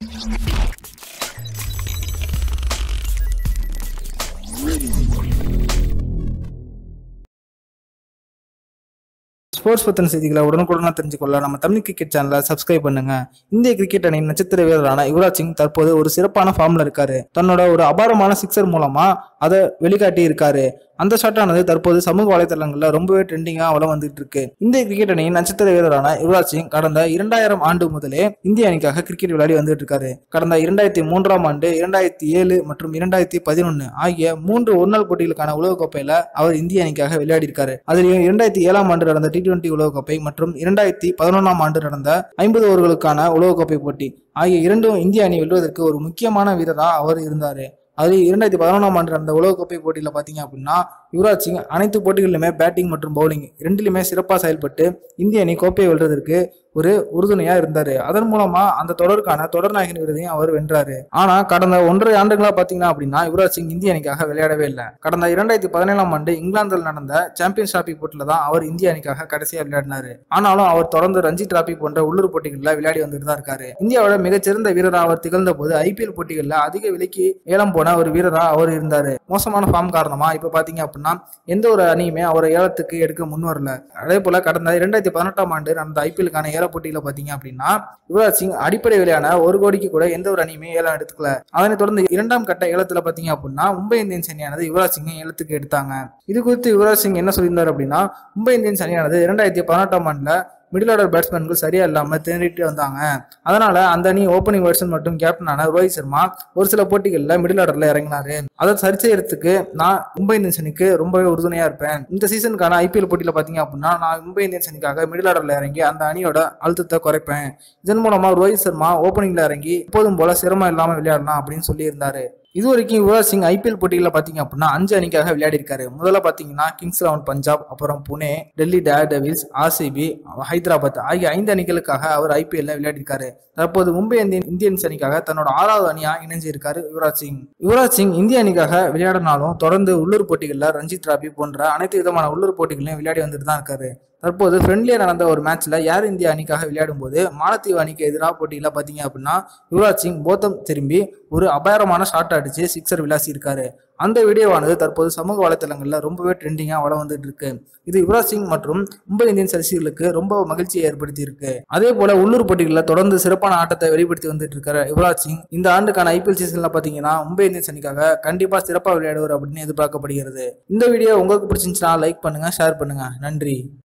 sports பத்தின செய்திகளை உடனுக்குடனாக தெரிஞ்சுக்கொள்ள நம்ம தமிழ் கிரிக்கெட் சேனலை சப்ஸ்கிரைப் பண்ணுங்க இந்திய கிரிக்கெட் அணியின் நட்சத்திர வீரரான யுவராஜ் சிங் தற்போது ஒரு சிறப்பான ஃபார்ம்ல இருக்காரு தன்னோட ஒரு அபாரமான சிக்ஸர் மூலமா அதை வெளிக்காட்டி இருக்காரு அந்த ஷாட்டானது தற்போது சமூக வலைதளங்களில் ரொம்பவே ட்ரெண்டிங்காக வளம் வந்துட்டு இருக்கு இந்திய கிரிக்கெட் அணியின் நட்சத்திர வீரரான யுவராஜ் சிங் கடந்த இரண்டாயிரம் ஆண்டு முதலே இந்திய அணிக்காக கிரிக்கெட் விளையாடி வந்துட்டு இருக்காரு கடந்த இரண்டாயிரத்தி மூன்றாம் ஆண்டு இரண்டாயிரத்தி ஏழு மற்றும் இரண்டாயிரத்தி பதினொன்று ஆகிய மூன்று ஒருநாள் போட்டிகளுக்கான உலகக்கோப்பையில அவர் இந்திய அணிக்காக விளையாடி இருக்காரு அதில் இரண்டாயிரத்தி ஏழாம் ஆண்டு நடந்த டி டுவெண்டி உலகக்கோப்பை மற்றும் இரண்டாயிரத்தி பதினொன்றாம் ஆண்டு நடந்த ஐம்பது ஓவர்களுக்கான உலகக்கோப்பை போட்டி ஆகிய இரண்டும் இந்திய அணி வெல்வதற்கு ஒரு முக்கியமான வீரரா அவர் இருந்தாரு அது இரண்டாயிரத்தி பதினொன்றாம் ஆண்டு நடந்த உலகக்கோப்பை போட்டியில் பார்த்தீங்க அப்படின்னா யுவராஜ் சிங் அனைத்து போட்டிகளிலுமே பேட்டிங் மற்றும் பவுலிங் ரெண்டுலையுமே சிறப்பாக செயல்பட்டு இந்திய அணி கோப்பையை வெல்றதற்கு ஒரு உறுதுணையா இருந்தாரு அதன் மூலமா அந்த தொடருக்கான தொடர் நாயகன் விருதையும் அவர் வென்றாரு ஆனா கடந்த ஒன்றரை ஆண்டுகளா பாத்தீங்கன்னா அப்படின்னா யுவராஜ் சிங் இந்திய அணிக்காக விளையாடவே இல்லை கடந்த இரண்டாயிரத்தி பதினேழாம் ஆண்டு இங்கிலாந்தில் நடந்த சாம்பியன்ஸ் டிராபி போட்டியில தான் அவர் இந்திய அணிக்காக கடைசியா விளையாடினாரு ஆனாலும் அவர் தொடர்ந்து ரஞ்சி டிராபி போன்ற உள்ளூர் போட்டிகளில் விளையாடி வந்துட்டு தான் இருக்காரு இந்தியாவோட மிகச்சிறந்த வீரராக அவர் திகழ்ந்த போது ஐபிஎல் போட்டிகளில் அதிக விலைக்கு ஏலம் போன ஒரு வீரரா அவர் இருந்தாரு மோசமான ஃபார்ம் காரணமா இப்ப பாத்தீங்க அப்படின்னா எந்த ஒரு அணியுமே அவரை ஏலத்துக்கு எடுக்க முன் வரல அதே போல கடந்த இரண்டாயிரத்தி பதினெட்டாம் ஆண்டு நடந்த ஐபிஎலுக்கான ஏல போட்டியில பாத்தீங்க அப்படின்னா யுவராஜ் சிங் அடிப்படை விலையான ஒரு கோடிக்கு கூட எந்த ஒரு அணியுமே ஏலம் எடுத்துக்கல அதனைத் தொடர்ந்து இரண்டாம் கட்ட ஏலத்துல பாத்தீங்க அப்படின்னா மும்பை இந்தியன்ஸ் அணியானது யுவராஜ் சிங்கை ஏலத்துக்கு எடுத்தாங்க இது குறித்து யுவராஜ் சிங் என்ன சொல்லியிருந்தார் அப்படின்னா மும்பை இந்தியன்ஸ் அணியானது இரண்டாயிரத்தி பதினெட்டாம் ஆண்டுல மிடில் ஆர்டர் பேட்ஸ்மேன்கள் சரியா இல்லாம திணறிட்டு வந்தாங்க அதனால அந்த அணி ஓப்பனிங் பேட்ஸ்மேன் மற்றும் கேப்டனான ரோஹித் சர்மா ஒரு சில போட்டிகளில் மிடில் ஆர்டர்ல இறங்கினாரு அதை சரி செய்யறதுக்கு நான் மும்பை இந்தியன்ஸ் அணிக்கு ரொம்பவே உறுதுணையா இருப்பேன் இந்த சீசனுக்கான ஐபிஎல் போட்டியில பாத்தீங்க அப்படின்னா நான் மும்பை இந்தியன்ஸ் அணிக்காக மிடில் ஆர்டர்ல இறங்கி அந்த அணியோட அழுத்தத்தை குறைப்பேன் இதன் மூலமா ரோஹித் சர்மா ஓப்பனிங்ல இறங்கி எப்போதும் போல சிரமம் இல்லாம விளையாடலாம் அப்படின்னு சொல்லியிருந்தாரு இது வரைக்கும் யுவராஜ் சிங் ஐபிஎல் போட்டிகளில் பார்த்தீங்க அப்படின்னா அஞ்சு அணிக்காக விளையாடி இருக்காரு முதல்ல பார்த்தீங்கன்னா கிங்ஸ் லெவன் பஞ்சாப் அப்புறம் Pune Delhi Daredevils RCB Hyderabad ஆகிய ஐந்து அணிகளுக்காக அவர் ஐபிஎல்ல விளையாடி இருக்காரு தற்போது மும்பை இந்தியன் இந்தியன்ஸ் அணிக்காக தன்னோட ஆறாவது அணியா இணைஞ்சிருக்காரு யுவராஜ் சிங் யுவராஜ் சிங் இந்திய அணிக்காக விளையாடினாலும் தொடர்ந்து உள்ளூர் போட்டிகளில் ரஞ்சித் டிராபி போன்ற அனைத்து விதமான உள்ளூர் போட்டிகளையும் விளையாடி வந்துட்டு தான் இருக்காரு தற்போது ஃப்ரெண்ட்லியாக நடந்த ஒரு மேட்ச்ல ஏர் இந்தியா அணிக்காக விளையாடும் போது மாலத்தீவு அணிக்கு எதிராக போட்டியில் பார்த்தீங்க அப்படின்னா யுவராஜ் சிங் போத்தம் திரும்பி ஒரு அபாரமான ஷாட் அடிச்சு சிக்ஸர் விளாசி இருக்காரு அந்த வீடியோவானது தற்போது சமூக வலைத்தளங்களில் ரொம்பவே ட்ரெண்டிங்காக வளம் வந்துட்டு இருக்கு இது யுவராஜ் சிங் மற்றும் மும்பை இந்தியன்ஸ் ரசிகர்களுக்கு ரொம்ப மகிழ்ச்சியை ஏற்படுத்தி இருக்கு அதே போல உள்ளூர் போட்டிகளில் தொடர்ந்து சிறப்பான ஆட்டத்தை வெளிப்படுத்தி வந்துட்டு இருக்கிற யுவராஜ் சிங் இந்த ஆண்டுக்கான ஐபிஎல் சீசன்ல பாத்தீங்கன்னா மும்பை இந்தியன்ஸ் அணிக்காக கண்டிப்பா சிறப்பாக விளையாடுவார் அப்படின்னு எதிர்பார்க்கப்படுகிறது இந்த வீடியோ உங்களுக்கு பிடிச்சிருந்துச்சுன்னா லைக் பண்ணுங்க ஷேர் பண்ணுங்க நன்றி